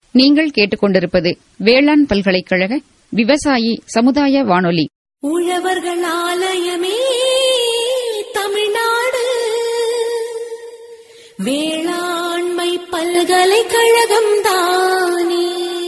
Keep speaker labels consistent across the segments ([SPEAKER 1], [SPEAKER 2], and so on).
[SPEAKER 1] நீங்கள் கேட்டுக்கொண்டிருப்பது வேளாண் பல்கலைக்கழக விவசாயி சமுதாய வானொலி
[SPEAKER 2] உழவர்கள் ஆலயமே தமிழ்நாடு வேளாண்மை பல்கலைக்கழகம் தானே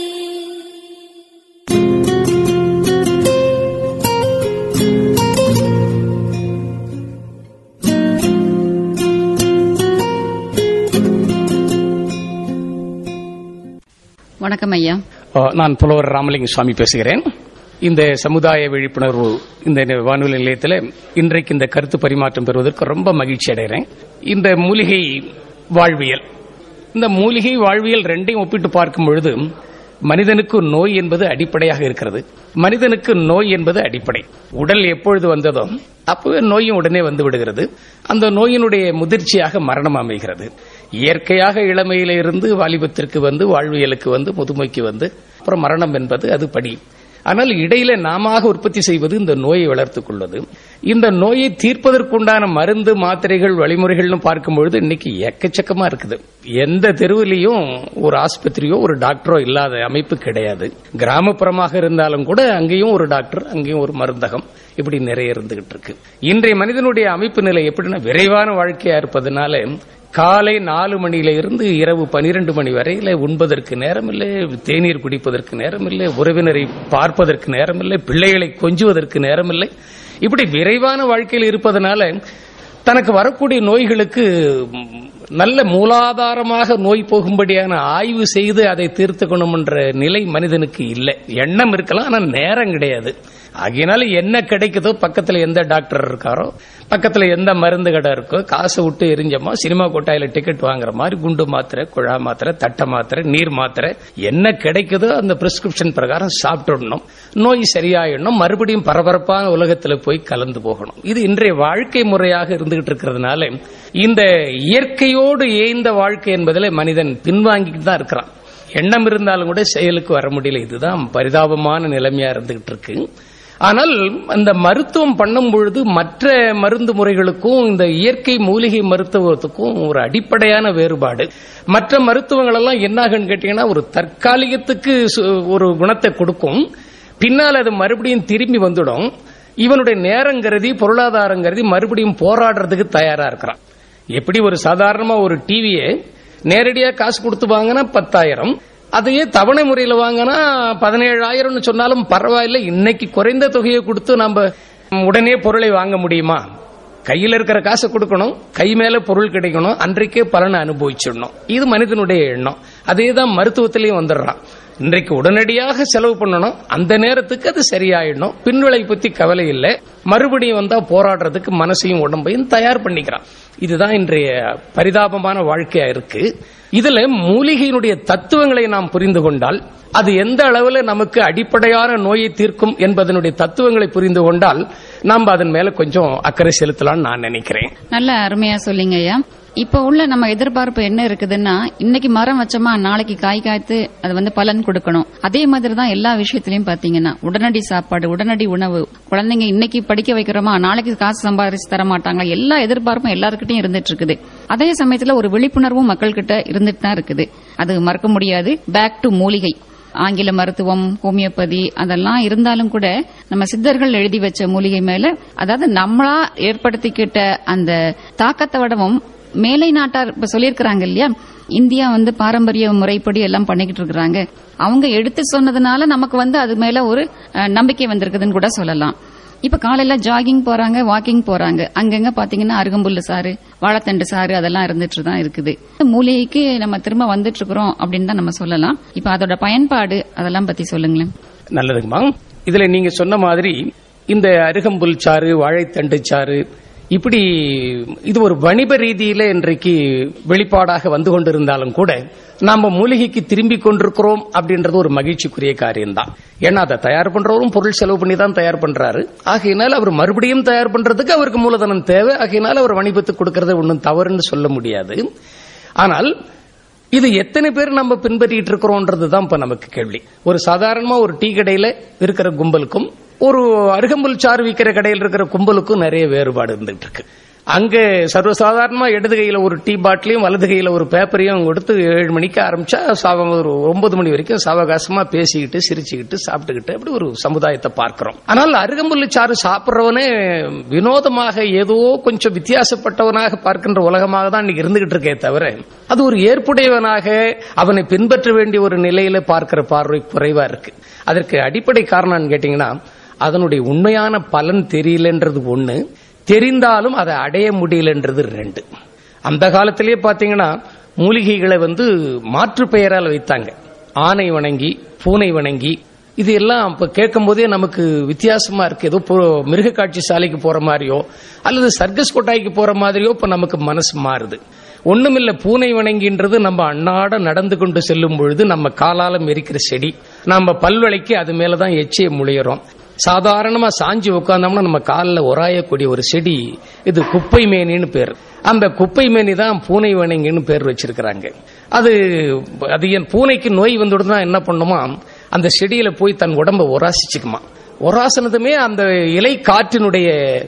[SPEAKER 1] வணக்கம் ஐயா
[SPEAKER 3] அஹ், நான் புலவர் ராமலிங்க சுவாமி பேசுகிறேன் இந்த சமுதாய விழிப்புணர்வு இந்த வானொலி நிலையத்தில் இன்றைக்கு இந்த கருத்து பரிமாற்றம் பெறுவதற்கு ரொம்ப மகிழ்ச்சி அடைகிறேன் இந்த மூலிகை வாழ்வியல் இந்த மூலிகை வாழ்வியல் ரெண்டையும் ஒப்பிட்டு பார்க்கும் பொழுது மனிதனுக்கு நோய் என்பது அடிப்படையாக இருக்கிறது மனிதனுக்கு நோய் என்பது அடிப்படை உடல் எப்பொழுது வந்ததோ அப்பவே நோயும் உடனே வந்து விடுகிறது அந்த நோயினுடைய முதிர்ச்சியாக மரணம் அமைகிறது இயற்கையாக இளமையில இருந்து வாலிபத்திற்கு வந்து வாழ்வியலுக்கு வந்து முதுமைக்கு வந்து அப்புறம் மரணம் என்பது அது படி ஆனால் இடையில நாம உற்பத்தி செய்வது இந்த நோயை வளர்த்துக் கொள்வது இந்த நோயை தீர்ப்பதற்குண்டான மருந்து மாத்திரைகள் வழிமுறைகள்னு பார்க்கும் பொழுது இன்னைக்கு எக்கச்சக்கமா இருக்குது எந்த தெருவிலையும் ஒரு ஆஸ்பத்திரியோ ஒரு டாக்டரோ இல்லாத அமைப்பு கிடையாது கிராமப்புறமாக இருந்தாலும் கூட அங்கேயும் ஒரு டாக்டர் அங்கேயும் ஒரு மருந்தகம் இப்படி நிறைய இருந்துகிட்டு இருக்கு இன்றைய மனிதனுடைய அமைப்பு நிலை எப்படின்னா விரைவான வாழ்க்கையா இருப்பதனால காலை நாலு மணியில இருந்து இரவு பனிரெண்டு மணி வரையில உண்பதற்கு நேரம் இல்லை தேநீர் குடிப்பதற்கு நேரம் இல்லை உறவினரை பார்ப்பதற்கு நேரம் இல்லை பிள்ளைகளை கொஞ்சுவதற்கு நேரம் இல்லை இப்படி விரைவான வாழ்க்கையில் இருப்பதனால தனக்கு வரக்கூடிய நோய்களுக்கு ம், நல்ல மூலாதாரமாக நோய் போகும்படியான ஆய்வு செய்து அதை தீர்த்துக்கணும் என்ற நிலை மனிதனுக்கு இல்லை எண்ணம் இருக்கலாம் ஆனா நேரம் கிடையாது ஆகையினால என்ன கிடைக்குதோ பக்கத்துல எந்த டாக்டர் இருக்காரோ பக்கத்துல எந்த மருந்து கடை இருக்கோ காசை விட்டு எரிஞ்சோமா சினிமா கொட்டாயில டிக்கெட் வாங்குற மாதிரி குண்டு மாத்திரை குழா மாத்திரை தட்டை மாத்திரை நீர் மாத்திரை என்ன கிடைக்குதோ அந்த பிரிஸ்கிரிப்ஷன் பிரகாரம் சாப்பிட்டுடணும் நோய் சரியாயிடணும் மறுபடியும் பரபரப்பான உலகத்துல போய் கலந்து போகணும் இது இன்றைய வாழ்க்கை முறையாக இருந்துகிட்டு இருக்கிறதுனால இந்த இயற்கையோடு ஏய்ந்த வாழ்க்கை என்பதில் மனிதன் பின்வாங்கிட்டு தான் இருக்கிறான் எண்ணம் இருந்தாலும் கூட செயலுக்கு வர முடியல இதுதான் பரிதாபமான நிலைமையா இருந்துகிட்டு இருக்கு ஆனால் அந்த மருத்துவம் பண்ணும் பொழுது மற்ற மருந்து முறைகளுக்கும் இந்த இயற்கை மூலிகை மருத்துவத்துக்கும் ஒரு அடிப்படையான வேறுபாடு மற்ற மருத்துவங்கள் எல்லாம் என்னாகுன்னு கேட்டீங்கன்னா ஒரு தற்காலிகத்துக்கு சு- ஒரு குணத்தை கொடுக்கும் பின்னால் அது மறுபடியும் திரும்பி வந்துடும் இவனுடைய நேரம் கருதி பொருளாதாரம் கருதி மறுபடியும் போராடுறதுக்கு தயாரா இருக்கிறான் எப்படி ஒரு சாதாரணமா ஒரு டிவியை நேரடியா காசு கொடுத்து வாங்கினா பத்தாயிரம் அதையே தவணை முறையில் வாங்கினா பதினேழாயிரம்னு சொன்னாலும் பரவாயில்லை இன்னைக்கு குறைந்த தொகையை கொடுத்து நம்ம உடனே பொருளை வாங்க முடியுமா கையில் இருக்கிற காசை கொடுக்கணும் கை மேல பொருள் கிடைக்கணும் அன்றைக்கே பலனை அனுபவிச்சிடணும் இது மனிதனுடைய எண்ணம் அதே தான் மருத்துவத்திலையும் வந்துடுறான் இன்றைக்கு உடனடியாக செலவு பண்ணணும் அந்த நேரத்துக்கு அது சரியாயிடணும் பின்விளை பத்தி கவலை இல்லை மறுபடியும் வந்தா போராடுறதுக்கு மனசையும் உடம்பையும் தயார் பண்ணிக்கிறான் இதுதான் இன்றைய பரிதாபமான வாழ்க்கையா இருக்கு இதுல மூலிகையினுடைய தத்துவங்களை நாம் புரிந்து கொண்டால் அது எந்த அளவுல நமக்கு அடிப்படையான நோயை தீர்க்கும் என்பதனுடைய தத்துவங்களை புரிந்து கொண்டால் நாம் அதன் மேல கொஞ்சம் அக்கறை செலுத்தலாம்னு நான் நினைக்கிறேன்
[SPEAKER 1] நல்ல அருமையா சொல்லிங்க ஐயா இப்ப உள்ள நம்ம எதிர்பார்ப்பு என்ன இருக்குதுன்னா இன்னைக்கு மரம் வச்சோமா நாளைக்கு காய் காய்த்து அது வந்து பலன் கொடுக்கணும் அதே மாதிரி தான் எல்லா விஷயத்திலயும் பாத்தீங்கன்னா உடனடி சாப்பாடு உடனடி உணவு குழந்தைங்க இன்னைக்கு படிக்க வைக்கிறோமா நாளைக்கு காசு சம்பாதிச்சு தர மாட்டாங்களா எல்லா எதிர்பார்ப்பும் எல்லாருக்கிட்டையும் இருந்துட்டு இருக்குது அதே சமயத்துல ஒரு விழிப்புணர்வும் மக்கள்கிட்ட இருந்துட்டு தான் இருக்குது அது மறக்க முடியாது பேக் டு மூலிகை ஆங்கில மருத்துவம் ஹோமியோபதி அதெல்லாம் இருந்தாலும் கூட நம்ம சித்தர்கள் எழுதி வச்ச மூலிகை மேல அதாவது நம்மளா ஏற்படுத்திக்கிட்ட அந்த தாக்கத்தை விடவும் மேலை நாட்டார் இப்ப சொல்லியிருக்கிறாங்க இல்லையா இந்தியா வந்து பாரம்பரிய முறைப்படி எல்லாம் பண்ணிக்கிட்டு இருக்கிறாங்க அவங்க எடுத்து சொன்னதுனால நமக்கு வந்து அது மேல ஒரு அஹ், நம்பிக்கை வந்திருக்குதுன்னு கூட சொல்லலாம் இப்ப காலையில ஜாகிங் போறாங்க வாக்கிங் போறாங்க அங்கங்க பாத்தீங்கன்னா அருகம்புல்லு சாறு வாழைத்தண்டு சாறு அதெல்லாம் இருந்துட்டு தான் இருக்குது மூலிகைக்கு நம்ம திரும்ப வந்துட்டு இருக்கிறோம் அப்படின்னு தான் நம்ம சொல்லலாம் இப்ப அதோட பயன்பாடு அதெல்லாம் பத்தி சொல்லுங்களேன்
[SPEAKER 3] நல்லதுங்கம்மா இதுல நீங்க சொன்ன மாதிரி இந்த அருகம்புல் சாறு வாழைத்தண்டு சாறு இப்படி இது ஒரு வணிக ரீதியில இன்றைக்கு வெளிப்பாடாக வந்து கொண்டிருந்தாலும் கூட நாம மூலிகைக்கு திரும்பி கொண்டிருக்கிறோம் அப்படின்றது ஒரு மகிழ்ச்சிக்குரிய காரியம்தான் ஏன்னா அதை தயார் பண்றவரும் பொருள் செலவு பண்ணி தான் தயார் பண்றாரு ஆகையினால அவர் மறுபடியும் தயார் பண்றதுக்கு அவருக்கு மூலதனம் தேவை ஆகையினால அவர் வணிபத்துக்கு கொடுக்கறது ஒன்றும் தவறுன்னு சொல்ல முடியாது ஆனால் இது எத்தனை பேர் நம்ம பின்பற்றிட்டு இருக்கிறோம்ன்றது தான் இப்ப நமக்கு கேள்வி ஒரு சாதாரணமா ஒரு டீ கடையில இருக்கிற கும்பலுக்கும் ஒரு அருகம்புல் சாறு விற்கிற கடையில் இருக்கிற கும்பலுக்கும் நிறைய வேறுபாடு இருந்துட்டு இருக்கு அங்க சர்வசாதாரணமா இடது கையில ஒரு டீ பாட்டிலையும் வலது கையில ஒரு பேப்பரையும் கொடுத்து ஏழு மணிக்கு ஆரம்பிச்சா சாவ ஒரு ஒன்பது மணி வரைக்கும் சாவகாசமா பேசிக்கிட்டு சிரிச்சுக்கிட்டு சாப்பிட்டுக்கிட்டு அப்படி ஒரு சமுதாயத்தை பார்க்கிறோம் ஆனால் அருகம்புல்லு சாறு சாப்பிடுறவனே வினோதமாக ஏதோ கொஞ்சம் வித்தியாசப்பட்டவனாக பார்க்கின்ற உலகமாக தான் இன்னைக்கு இருந்துகிட்டு இருக்கே தவிர அது ஒரு ஏற்புடையவனாக அவனை பின்பற்ற வேண்டிய ஒரு நிலையில பார்க்கிற பார்வை குறைவா இருக்கு அதற்கு அடிப்படை காரணம் கேட்டீங்கன்னா அதனுடைய உண்மையான பலன் தெரியலன்றது ஒண்ணு தெரிந்தாலும் அதை அடைய முடியலன்றது ரெண்டு அந்த காலத்திலேயே பாத்தீங்கன்னா மூலிகைகளை வந்து மாற்று பெயரால் வைத்தாங்க ஆனை வணங்கி பூனை வணங்கி இது எல்லாம் இப்ப கேட்கும் போதே நமக்கு வித்தியாசமா இருக்கு ஏதோ பு- மிருக காட்சி சாலைக்கு போற மாதிரியோ அல்லது சர்க்கஸ் கொட்டாய்க்கு போற மாதிரியோ இப்ப நமக்கு மனசு மாறுது ஒண்ணுமில்ல பூனை வணங்கின்றது நம்ம அன்னாட நடந்து கொண்டு செல்லும் பொழுது நம்ம காலால மெரிக்கிற செடி நம்ம பல்வளைக்கு அது மேலதான் எச்சியை முழியறோம் சாதாரணமா சாஞ்சி உட்கார்ந்தோம்னா நம்ம காலில் உராயக்கூடிய ஒரு செடி இது குப்பை மேனின்னு பேர் அந்த குப்பை மேனி தான் பூனை வணங்கின்னு பேர் வச்சிருக்கிறாங்க அது அது என் பூனைக்கு நோய் வந்துடுதுன்னா என்ன பண்ணுமா அந்த செடியில போய் தன் உடம்ப உராசிச்சுக்குமா உராசனதுமே அந்த இலை காற்றினுடைய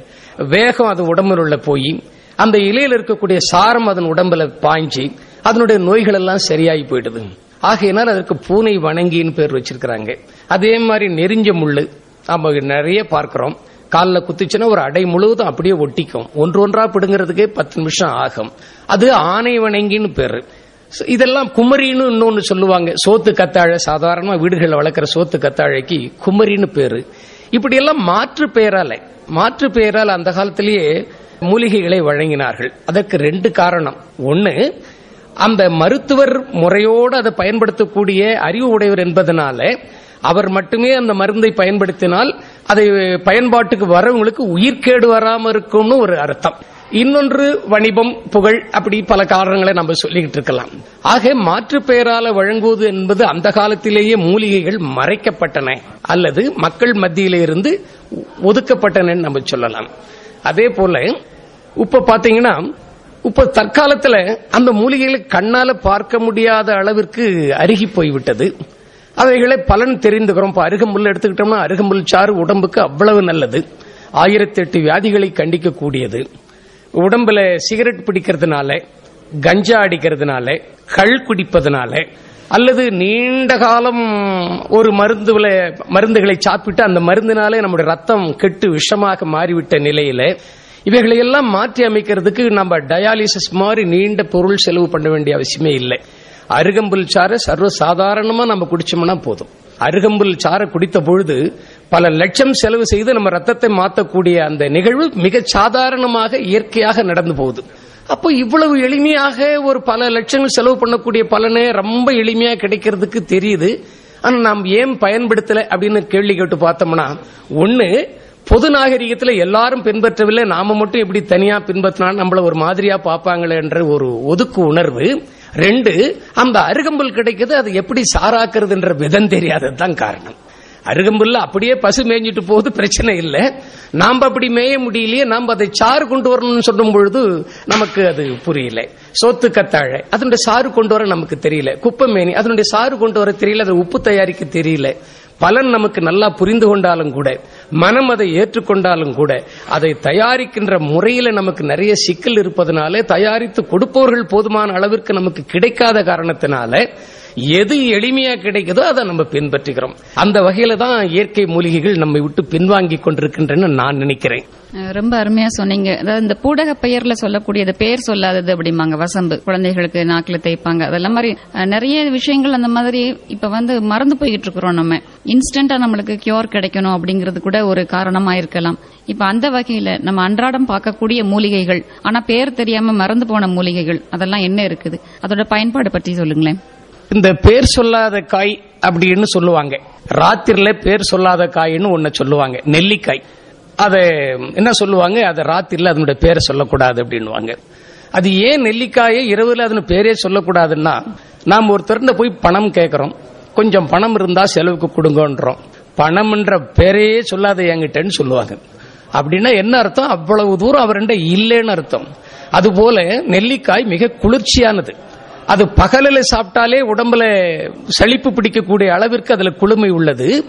[SPEAKER 3] வேகம் அது உடம்பில் உள்ள போய் அந்த இலையில இருக்கக்கூடிய சாரம் அதன் உடம்புல பாய்ஞ்சி அதனுடைய நோய்கள் எல்லாம் சரியாகி போயிடுது ஆகையினால் அதற்கு பூனை வணங்கின்னு பேர் வச்சிருக்கிறாங்க அதே மாதிரி நெறிஞ்ச முள்ளு நாம நிறைய பார்க்கிறோம் காலில் குத்துச்சுன்னா ஒரு அடை முழுவதும் அப்படியே ஒட்டிக்கும் ஒன்று ஒன்றா பிடுங்கிறதுக்கே பத்து நிமிஷம் ஆகும் அது ஆனை வணங்கின்னு பேரு So, இதெல்லாம் குமரின்னு இன்னொன்னு சொல்லுவாங்க சோத்து கத்தாழை சாதாரணமா வீடுகளில் வளர்க்குற சோத்து கத்தாழைக்கு குமரின்னு பேரு இப்படி எல்லாம் மாற்று பெயரால மாற்று பெயரால் அந்த காலத்திலேயே மூலிகைகளை வழங்கினார்கள் அதற்கு ரெண்டு காரணம் ஒன்னு அந்த மருத்துவர் முறையோடு அதை பயன்படுத்தக்கூடிய அறிவு உடையவர் என்பதனால அவர் மட்டுமே அந்த மருந்தை பயன்படுத்தினால் அதை பயன்பாட்டுக்கு வரவங்களுக்கு உயிர்கேடு வராம இருக்கும்னு ஒரு அர்த்தம் இன்னொன்று வணிபம் புகழ் அப்படி பல காரணங்களை நம்ம சொல்லிக்கிட்டு இருக்கலாம் ஆக மாற்று பெயரால வழங்குவது என்பது அந்த காலத்திலேயே மூலிகைகள் மறைக்கப்பட்டன அல்லது மக்கள் மத்தியிலே இருந்து ஒதுக்கப்பட்டன நம்ம சொல்லலாம் அதே போல இப்ப பாத்தீங்கன்னா இப்ப தற்காலத்துல அந்த மூலிகைகளை கண்ணால பார்க்க முடியாத அளவிற்கு அருகி போய்விட்டது அவைகளை பலன் தெரிந்துக்கிறோம் இப்ப அருகம்புல் எடுத்துக்கிட்டோம்னா அருகம்புல் சாறு உடம்புக்கு அவ்வளவு நல்லது ஆயிரத்தி எட்டு வியாதிகளை கண்டிக்கக்கூடியது உடம்புல சிகரெட் பிடிக்கிறதுனால கஞ்சா அடிக்கிறதுனால கள் குடிப்பதனால அல்லது நீண்ட காலம் ஒரு மருந்துல மருந்துகளை சாப்பிட்டு அந்த மருந்தினாலே நம்முடைய ரத்தம் கெட்டு விஷமாக மாறிவிட்ட நிலையில இவைகளை எல்லாம் மாற்றி அமைக்கிறதுக்கு நம்ம டயாலிசிஸ் மாதிரி நீண்ட பொருள் செலவு பண்ண வேண்டிய அவசியமே இல்லை அருகம்புல் சாறை சர்வ சாதாரணமா நம்ம குடிச்சோம்னா போதும் அருகம்புல் சாறை குடித்த பொழுது பல லட்சம் செலவு செய்து நம்ம ரத்தத்தை மாற்றக்கூடிய அந்த நிகழ்வு மிக சாதாரணமாக இயற்கையாக நடந்து போகுது அப்போ இவ்வளவு எளிமையாக ஒரு பல லட்சங்கள் செலவு பண்ணக்கூடிய பலனே ரொம்ப எளிமையா கிடைக்கிறதுக்கு தெரியுது ஆனா நாம் ஏன் பயன்படுத்தல அப்படின்னு கேள்வி கேட்டு பார்த்தோம்னா ஒண்ணு பொது நாகரிகத்துல எல்லாரும் பின்பற்றவில்லை நாம மட்டும் எப்படி தனியா பின்பற்றினா நம்மள ஒரு மாதிரியா பார்ப்பாங்களே என்ற ஒரு ஒதுக்கு உணர்வு ரெண்டு அந்த அருகம்புல் கிடைக்குது அது எப்படி சாராக்குறதுன்ற விதம் தெரியாதது தான் காரணம் அருகம்புல்ல அப்படியே பசு மேய்ஞ்சிட்டு போகுது பிரச்சனை இல்லை நாம் அப்படி மேய முடியலையே நாம் அதை சாறு கொண்டு வரணும்னு சொல்லும் பொழுது நமக்கு அது புரியல சோத்து கத்தாழை அதனுடைய சாறு கொண்டு வர நமக்கு தெரியல குப்பமேனி அதனுடைய சாறு கொண்டு வர தெரியல அதை உப்பு தயாரிக்க தெரியல பலன் நமக்கு நல்லா புரிந்து கொண்டாலும் கூட மனம் அதை ஏற்றுக்கொண்டாலும் கூட அதை தயாரிக்கின்ற முறையில நமக்கு நிறைய சிக்கல் இருப்பதனால தயாரித்து கொடுப்பவர்கள் போதுமான அளவிற்கு நமக்கு கிடைக்காத காரணத்தினால எது எளிமையா கிடைக்குதோ அதை நம்ம பின்பற்றுகிறோம் அந்த வகையில தான் இயற்கை மூலிகைகள் நம்மை விட்டு பின்வாங்கி கொண்டிருக்கின்றன நான் நினைக்கிறேன்
[SPEAKER 1] அஹ் ரொம்ப அருமையா சொன்னீங்க அதாவது இந்த பூடக பெயர்ல சொல்லக்கூடியது பெயர் சொல்லாதது அப்படிம்பாங்க வசம்பு குழந்தைகளுக்கு நாக்குல தேய்ப்பாங்க அதெல்லாம் மாதிரி அஹ், நிறைய விஷயங்கள் அந்த மாதிரி இப்ப வந்து மறந்து போய்கிட்டு இருக்கிறோம் நம்ம இன்ஸ்டன்டா நம்மளுக்கு கியூர் கிடைக்கணும் அப்படிங்கிறது கூட ஒரு காரணமா இருக்கலாம் இப்ப அந்த வகையில நம்ம அன்றாடம் பார்க்கக்கூடிய மூலிகைகள் ஆனா பேர் தெரியாம மறந்து போன மூலிகைகள் அதெல்லாம் என்ன இருக்குது அதோட பயன்பாடு பற்றி சொல்லுங்களேன்
[SPEAKER 3] இந்த பேர் சொல்லாத காய் அப்படின்னு சொல்லுவாங்க ராத்திரில பேர் சொல்லாத காய்ன்னு ஒன்ன சொல்லுவாங்க நெல்லிக்காய் அத என்ன சொல்லுவாங்க அதை ராத்திரில அதனுடைய பேரை சொல்லக்கூடாது அப்படின்னுவாங்க அது ஏன் நெல்லிக்காயை இரவுல அதன் பேரே சொல்லக்கூடாதுன்னா நாம் ஒருத்தர்கிட்ட போய் பணம் கேட்கறோம் கொஞ்சம் பணம் இருந்தா செலவுக்கு கொடுங்கன்றோம் பணம்ன்ற பேரையே சொல்லாத என்கிட்டன்னு சொல்லுவாங்க அப்படின்னா என்ன அர்த்தம் அவ்வளவு தூரம் அவர்கிட்ட இல்லைன்னு அர்த்தம் அதுபோல நெல்லிக்காய் மிக குளிர்ச்சியானது அது பகலில் சாப்பிட்டாலே உடம்புல சளிப்பு பிடிக்கக்கூடிய அளவிற்கு அதுல குளுமை உள்ளது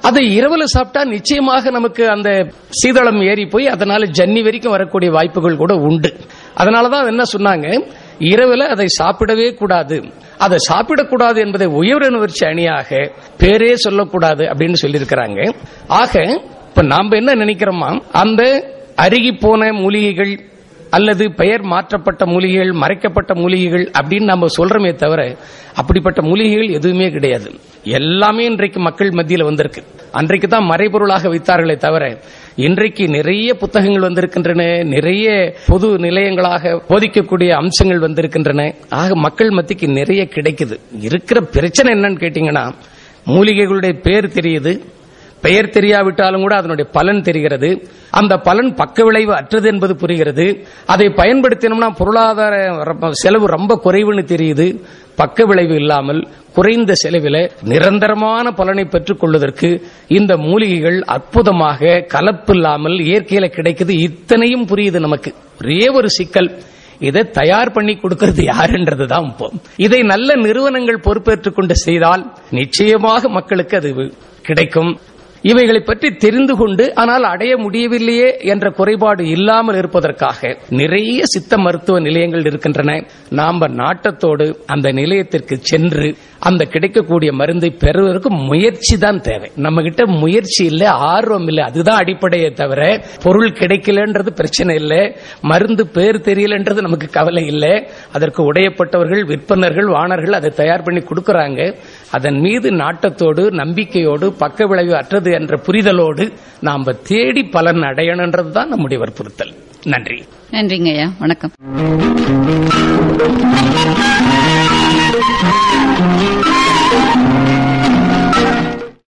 [SPEAKER 3] அதை இரவுல சாப்பிட்டா நிச்சயமாக நமக்கு அந்த சீதளம் ஏறி போய் அதனால ஜன்னி வரைக்கும் வரக்கூடிய வாய்ப்புகள் கூட உண்டு அதனாலதான் என்ன சொன்னாங்க இரவுல அதை சாப்பிடவே கூடாது அதை சாப்பிடக்கூடாது என்பதை உயர்வுணர்ச்சி அணியாக பேரே சொல்லக்கூடாது அப்படின்னு சொல்லியிருக்கிறாங்க ஆக இப்ப நாம என்ன நினைக்கிறோமா அந்த அருகி போன மூலிகைகள் அல்லது பெயர் மாற்றப்பட்ட மூலிகைகள் மறைக்கப்பட்ட மூலிகைகள் அப்படின்னு நம்ம சொல்றோமே தவிர அப்படிப்பட்ட மூலிகைகள் எதுவுமே கிடையாது எல்லாமே இன்றைக்கு மக்கள் மத்தியில் வந்திருக்கு அன்றைக்கு தான் மறைபொருளாக வைத்தார்களே தவிர இன்றைக்கு நிறைய புத்தகங்கள் வந்திருக்கின்றன நிறைய பொது நிலையங்களாக போதிக்கக்கூடிய அம்சங்கள் வந்திருக்கின்றன ஆக மக்கள் மத்திக்கு நிறைய கிடைக்குது இருக்கிற பிரச்சனை என்னன்னு கேட்டீங்கன்னா மூலிகைகளுடைய பேர் தெரியுது பெயர் தெரியாவிட்டாலும் கூட அதனுடைய பலன் தெரிகிறது அந்த பலன் பக்க விளைவு அற்றது என்பது புரிகிறது அதை பயன்படுத்தினோம்னா பொருளாதார ரொம்ப- செலவு ரொம்ப குறைவுன்னு தெரியுது பக்க விளைவு இல்லாமல் குறைந்த செலவில் நிரந்தரமான பலனை பெற்றுக் கொள்வதற்கு இந்த மூலிகைகள் அற்புதமாக கலப்பில்லாமல் இயற்கையில கிடைக்குது இத்தனையும் புரியுது நமக்கு ஒரே ஒரு சிக்கல் இதை தயார் பண்ணி கொடுக்கிறது யாருன்றது தான் இப்போ இதை நல்ல நிறுவனங்கள் பொறுப்பேற்றுக் கொண்டு செய்தால் நிச்சயமாக மக்களுக்கு அது கிடைக்கும் இவைகளை பற்றி தெரிந்து கொண்டு ஆனால் அடைய முடியவில்லையே என்ற குறைபாடு இல்லாமல் இருப்பதற்காக நிறைய சித்த மருத்துவ நிலையங்கள் இருக்கின்றன நாம நாட்டத்தோடு அந்த நிலையத்திற்கு சென்று அந்த கிடைக்கக்கூடிய மருந்தை பெறுவதற்கு முயற்சி தான் தேவை நம்ம கிட்ட முயற்சி இல்ல ஆர்வம் இல்ல அதுதான் அடிப்படையே தவிர பொருள் கிடைக்கலன்றது பிரச்சனை இல்லை மருந்து பேர் தெரியலன்றது நமக்கு கவலை இல்லை அதற்கு உடையப்பட்டவர்கள் விற்பனர்கள் வாணர்கள் அதை தயார் பண்ணி கொடுக்கறாங்க அதன் மீது நாட்டத்தோடு நம்பிக்கையோடு பக்க விளைவு அற்றது என்ற புரிதலோடு நாம தேடி பலன் அடையணுன்றது தான் நம்முடைய வற்புறுத்தல் நன்றி
[SPEAKER 1] நன்றிங்க ஐயா வணக்கம்